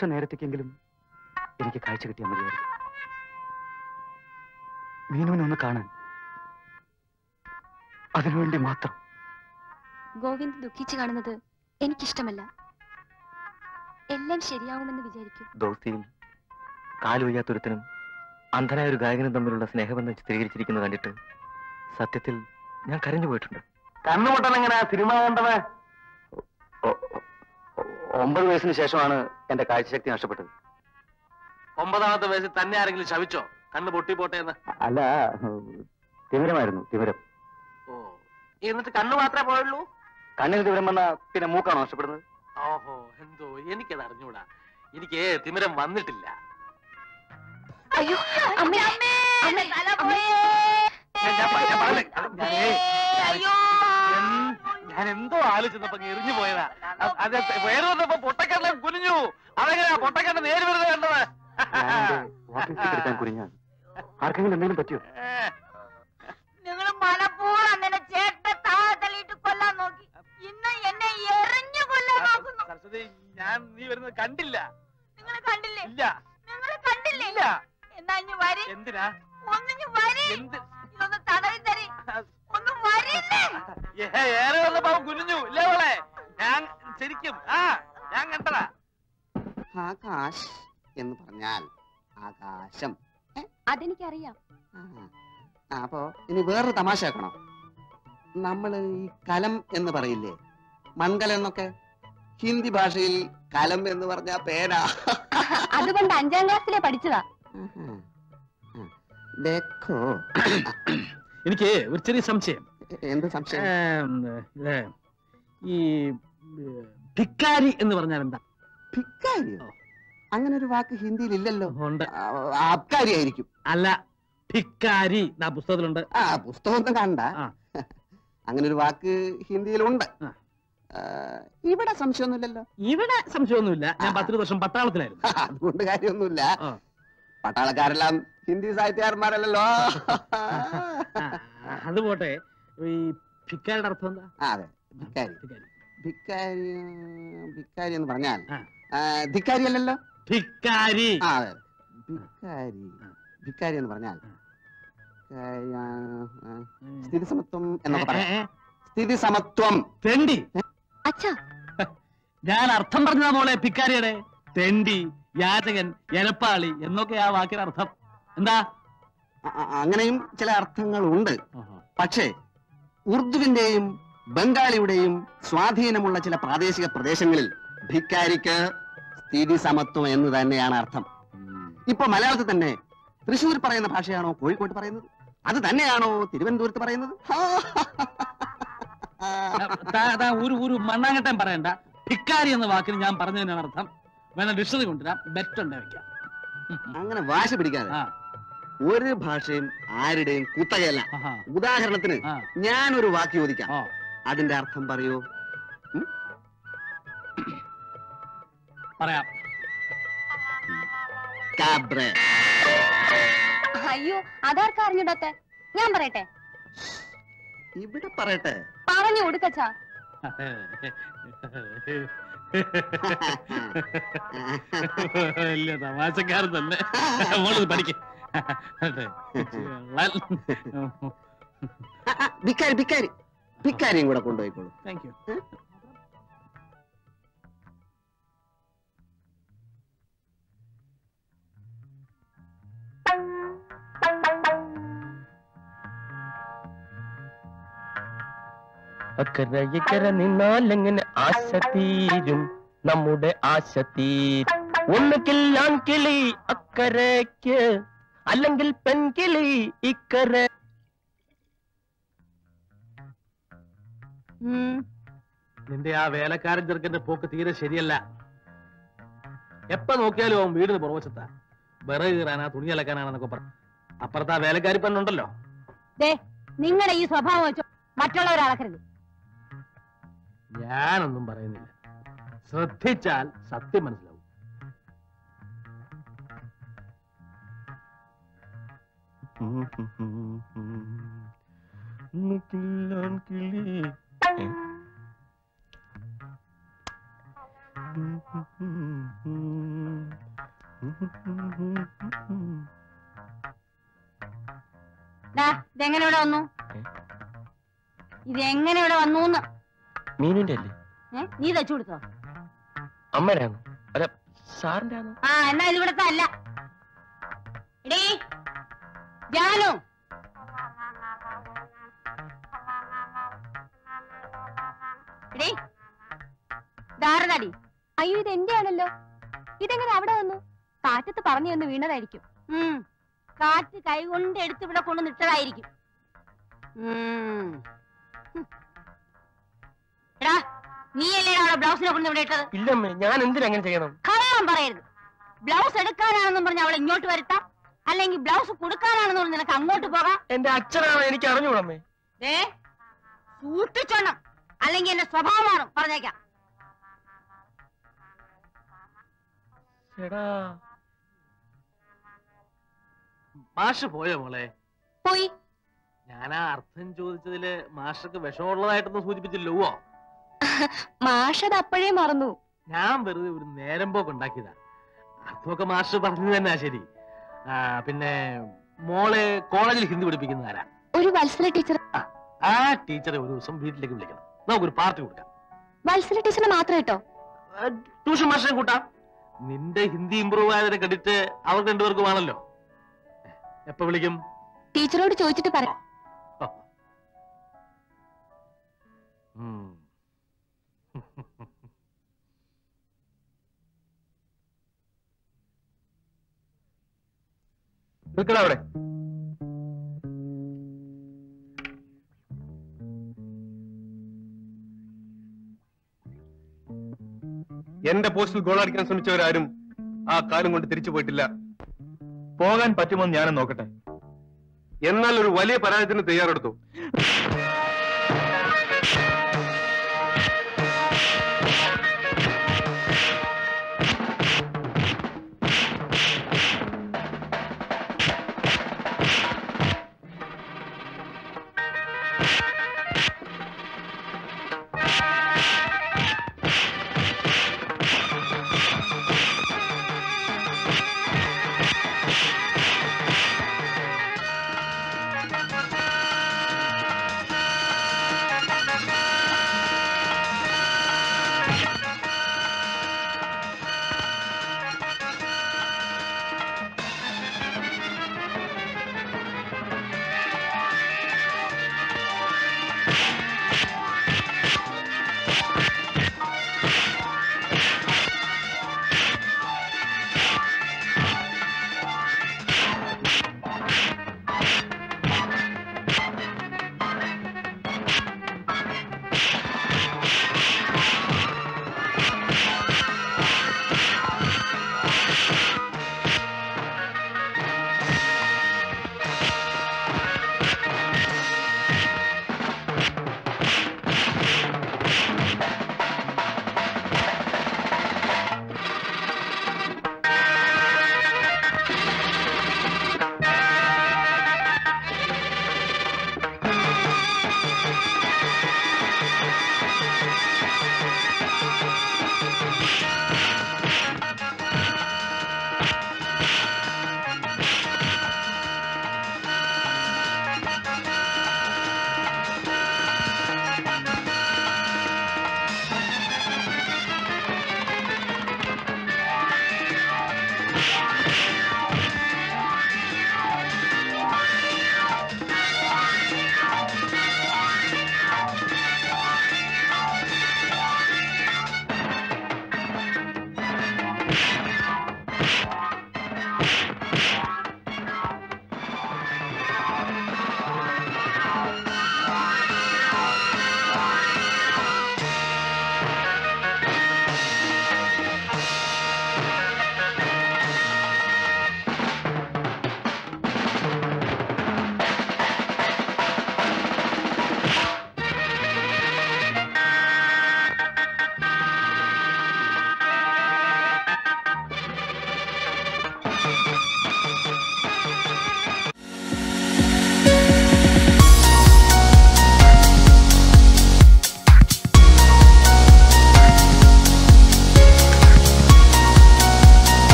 നിമിഷ നേരത്തേക്കെങ്കിലും എനിക്ക് കാഴ്ച കിട്ടിയാൽ മതിയായിരുന്നു മീനുവിനെ ഒന്ന് കാണാൻ അതിനുവേണ്ടി മാത്രം ഗോവിന്ദ് ദുഃഖിച്ചു കാണുന്നത് എനിക്കിഷ്ടമല്ല എല്ലാം ശരിയാവുമെന്ന് വിചാരിക്കും ദോസ്തിയിൽ കാലുവയ്യാത്തൊരുത്തനും അന്ധനായ ഒരു ഗായകനും തമ്മിലുള്ള സ്നേഹബന്ധം ചിത്രീകരിച്ചിരിക്കുന്നത് കണ്ടിട്ട് സത്യത്തിൽ ഞാൻ കരഞ്ഞു പോയിട്ടുണ്ട് കണ്ണുപൊട്ടൻ എങ്ങനെയാ സിനിമ കണ്ടത് ഒമ്പത് വയസ്സിന് ശേഷമാണ് എന്റെ കാഴ്ചശക്തി നഷ്ടപ്പെട്ടത് ഒമ്പതാമത്തെ വയസ്സിൽ തന്നെ ആരെങ്കിലും ശവിച്ചോ കണ്ണ് പൊട്ടി പോട്ടെ എന്ന് അല്ല തിമിരമായിരുന്നു തിമിരം ഓ എന്നിട്ട് കണ്ണ് മാത്രമേ പോയുള്ളൂ കണ്ണിന് തിമിരം വന്ന പിന്നെ മൂക്കാണോ നഷ്ടപ്പെടുന്നത് ഓഹോ എന്തോ എനിക്കത് അറിഞ്ഞൂടാ എനിക്ക് തിമിരം വന്നിട്ടില്ല അയ്യോ അമ്മേ അമ്മേ അമ്മേ ഞാൻ- ഞാൻ പ- ഞാൻ പറഞ്ഞില്ലേ, ഞാനേ, ഞാൻ- ഞാൻ എന്തോ ആലോചിച്ചപ്പോ എറിഞ്ഞു പോയതാ അ- അത് വേറെ വന്നപ്പോ പൊട്ടക്കണ്ണം കുനിഞ്ഞു അതെങ്ങനെയാ പൊട്ടക്കണ്ണ് നേര് വരുന്നത് കണ്ടത് വാക്കിംഗ് സ്റ്റിക്ക് എടുക്കാൻ കുരിഞ്ഞാണ് ആർക്കെങ്കിലും എന്തെങ്കിലും പറ്റിയോ നിങ്ങൾ മനഃപൂർവ്വം അങ്ങനെ ചേട്ടനെ താഴെ തള്ളിയിട്ട് കൊല്ലാൻ നോക്കി ഇന്ന് എന്നെ എറിഞ്ഞു കൊല്ലാൻ നോക്കുന്നു സരസ്വതി ഞാൻ നീ വരുന്നത് കണ്ടില്ല നിങ്ങൾ കണ്ടില്ലേ ഇല്ല നിങ്ങൾ കണ്ടില്ലേ ഇല്ല എന്നാ ഇഞ്ഞു വരി എന്തിനാ ഒന്നിഞ്ഞു വരി എന്ത് ഇതൊന്ന് തടവി തരി ഒന്ന് വരില്ലേ ഏ, ഏറെ വന്നപ്പോ അവൻ കുനിഞ്ഞു ഇല്ലേ അവളെ ഞാൻ ശരിക്കും ആ ഞാൻ കണ്ടതാ ആകാശ് എന്ന് പറഞ്ഞാൽ ആകാശം അതെനിക്കറിയാം ആ, ആ, അപ്പോ ഇനി വേറൊരു തമാശ ആക്കണം നമ്മൾ ഈ കലം എന്ന് പറയില്ലേ മൺകലം എന്നൊക്കെ ഹിന്ദി ഭാഷയിൽ കലം എന്ന് പറഞ്ഞ പേന അതുകൊണ്ട് അഞ്ചാം ക്ലാസ്സിലെ പഠിച്ചതാ ആഹാ. ആ, ദേഖോ എനിക്ക് ഒരു ചെറിയ സംശയം എന്ത് സംശയം ഏം, ഇത് ഈ ഏ, ഭിക്കാരി എന്ന് പറഞ്ഞാൽ എന്താ ഭിക്കാരിയോ അങ്ങനെ ഒരു വാക്ക് ഹിന്ദിയിൽ ഇല്ലല്ലോ ഉണ്ട് ആ, ആബ്കാരി ആയിരിക്കും അല്ല ഭിക്കാരി ആ പുസ്തകത്തിലുണ്ട് ആ പുസ്തകമൊന്നും കണ്ട ആ. അങ്ങനെ ഒരു വാക്ക് ഹിന്ദിയിലുണ്ട് ആ. ആ, ഇവിടെ സംശയമൊന്നുമില്ലല്ലോ ഇവിടെ സംശയമൊന്നുമില്ല ഞാൻ ആ. പത്തിരു വർഷം പട്ടാളത്തിലായിരുന്നു അതുകൊണ്ട് കാര്യമൊന്നുമില്ല ആ. പട്ടാളക്കാരെല്ലാം ഹിന്ദി സാഹിത്യകാരന്മാരല്ലോ ആ, അത് പോട്ടെ ഈ ഭിക്കാരിയുടെ അർത്ഥം എന്താ ആ അതെ ഭിക്കാരി ഭിക്കാരി. ഭിക്കാരി ഭിക്കാരി എന്ന് പറഞ്ഞാൽ ആ. ആ, ധിക്കാരി അല്ലല്ലോ ഭിക്കാരി ആ അതെ ഭിക്കാരി ആ. ഭിക്കാരി എന്ന് പറഞ്ഞാൽ ആ. ഭിക്കാരി, ആ, ആ, സ്ഥിതി സമത്വം എന്നൊക്കെ പറയാം ഏ, ഏ, സ്ഥിതി സമത്വം തെണ്ടി അച്ഛാ ഞാൻ അർത്ഥം പറഞ്ഞതാ മോളെ ഭിക്കാരിയുടെ തെണ്ടി യാചകൻ എലപ്പാളി എന്നൊക്കെ ആ വാക്കിന്റെ അർത്ഥം എന്താ അ- അ- അങ്ങനെയും ചില അർത്ഥങ്ങളുണ്ട് പക്ഷേ ഉറുദുവിന്റെയും ബംഗാളിയുടെയും സ്വാധീനമുള്ള ചില പ്രാദേശിക പ്രദേശങ്ങളിൽ ഭിക്കാരിക്ക് സ്ഥിതി സമത്വം എന്ന് തന്നെയാണ് അർത്ഥം ഇപ്പൊ മലയാളത്തിൽ തന്നെ തൃശ്ശൂർ പറയുന്ന ഭാഷയാണോ കോഴിക്കോട്ട് പറയുന്നത് അത് തന്നെയാണോ തിരുവനന്തപുരത്ത് പറയുന്നത് താ- താ ഒരു ഒരു മണ്ണാങ്കട്ടം പറയണ്ട ഭിക്കാരി എന്ന വാക്കിന് ഞാൻ പറഞ്ഞതിനാണ് അർത്ഥം വേണം ഡിക്ഷണറി കൊണ്ടുവരാം ബെറ്റ് ഉണ്ട് വെക്കാം അങ്ങനെ വാശ പിടിക്കാതെ ആ, ഒരു ഭാഷയും ആരുടെയും കുത്തകയല്ല ആഹാ, ഉദാഹരണത്തിന് ആ, ഞാനൊരു വാക്ക് ചോദിക്കാം ആ. അതിന്റെ അർത്ഥം പറയൂ പറയാം കാബ്രെ അയ്യോ അതാർക്കാ അറിഞ്ഞൂടാത്ത ഞാൻ പറയട്ടെ ഇവിടെ പറയട്ടെ പറഞ്ഞു കൊടുക്കച്ചാ വലിയ തമാശക്കാരൻ തന്നെ മോളത് പഠിക്ക ആ, ആ, ഭിക്കാരി ഭിക്കാരി ഭിക്കാരിയും കൂടെ കൊണ്ടുപോയിക്കോളൂ താങ്ക് യു അക്കര ഇക്കര നിന്നാലെങ്ങനെ ആശ തീരും നമ്മുടെ ആശ തീരും ഒന്നുകിൽ ആൺകിളി അക്കരയ്ക്ക് അല്ലെങ്കിൽ പെൺകിളി ഇക്കര നിന്റെ ആ വേലക്കാരൻ ചെറുക്കന്റെ പോക്ക് തീരെ ശരിയല്ല എപ്പ നോക്കിയാലും അവൻ വീടിന് പുറവശത്താ വിറക് കീറാനാ തുണി അലക്കാനാണെന്നൊക്കെ പറ അപ്പുറത്ത് ആ വേലക്കാരി പെണ്ണുണ്ടല്ലോ നിങ്ങളുടെ ഈ സ്വഭാവം വെച്ചോ മറ്റുള്ളവരെ അളക്കരുത് ഞാനൊന്നും പറയുന്നില്ല ശ്രദ്ധിച്ചാൽ സത്യം മനസ്സിലാവും ഒന്നുകിൽ ആൺകിളി ഏ? ഉം. ദാ, ഇതെങ്ങനെ ഇവിടെ വന്നു ഇത് എങ്ങനെ ഇവിടെ വന്നു മീനിന്റെ അല്ലേ ഏ നീ തച്ചു കൊടുത്തോ അമ്മരാണോ അല്ല സാറിന്റെ ആണോ ആ എന്നാ ഇത് ഇവിടത്തെ അല്ല എടീ ജാനു എടീ ധാരതടി അയ്യോ ഇത് എന്റെ ആണല്ലോ ഇതെങ്ങനെ അവിടെ വന്നു കാറ്റത്ത് പറഞ്ഞു വന്ന് വീണതായിരിക്കും ഉം. കാറ്റ് കൈകൊണ്ട് എടുത്ത് ഇവിടെ കൊണ്ട് നിട്ടതായിരിക്കും ഉം. ഹും. എടാ നീയല്ലേ അവിടെ ബ്ലൗസിനെ കൊണ്ട് ഇവിടെ ഇട്ടത് ഇല്ലമ്മേ ഞാൻ എന്തിനങ്ങനെ ചെയ്യണം കള്ളം പറയരുത് ബ്ലൗസ് എടുക്കാനാണെന്നും പറഞ്ഞ് അവളെ ഇങ്ങോട്ട് വരുത്താം അല്ലെങ്കിൽ ബ്ലൗസ് കൊടുക്കാനാണെന്ന് പറഞ്ഞ് നിനക്ക് അങ്ങോട്ട് പോകാം എന്റെ അച്ഛനാണോ എനിക്ക് അറിഞ്ഞൂടമ്മേ ഏ സൂക്ഷിച്ചോണം അല്ലെങ്കിൽ എന്റെ സ്വഭാവം മാറും പറഞ്ഞേക്കാം എടാ മാഷ് പോയോ മോളെ പോയി ഞാൻ ആ അർത്ഥം ചോദിച്ചതില് മാഷക്ക് വിഷമുള്ളതായിട്ടൊന്നും സൂചിപ്പിച്ചില്ലോ മാഷത് അപ്പോഴേ മറന്നു ഞാൻ വെറുതെ ഒരു നേരം പോക്ക് ഉണ്ടാക്കിയതാ അർത്ഥമൊക്കെ മാഷ് പറഞ്ഞു തന്നെ ശരി ആ, പിന്നെ മോളെ കോളേജിൽ ഹിന്ദി പഠിപ്പിക്കുന്ന ആരാ ഒരു വത്സല ടീച്ചർ ആ ടീച്ചറെ ഒരു ദിവസം വീട്ടിലേക്ക് വിളിക്കണം നമുക്കൊരു പാർട്ടി കൊടുക്കാം വത്സല ടീച്ചറിനെ മാത്രം കേട്ടോ ആ, ട്യൂഷൻ മാഷിനെ കൂട്ടാം നിന്റെ ഹിന്ദി ഇമ്പ്രൂവ് ആയതിന്റെ ക്രെഡിറ്റ് അവർക്ക് രണ്ടുപേർക്കും ആണല്ലോ എപ്പോ വിളിക്കും ടീച്ചറോട് ചോദിച്ചിട്ട് പറയാം ഉം. നിൽക്കണ അവിടെ എന്റെ പോസ്റ്റിൽ ഗോൾ അടിക്കാൻ ശ്രമിച്ചവരാരും ആ കാലം കൊണ്ട് തിരിച്ചു പോയിട്ടില്ല പോകാൻ പറ്റുമോ എന്ന് ഞാനും നോക്കട്ടെ എന്നാൽ ഒരു വലിയ പരാജയത്തിന് തയ്യാറെടുത്തു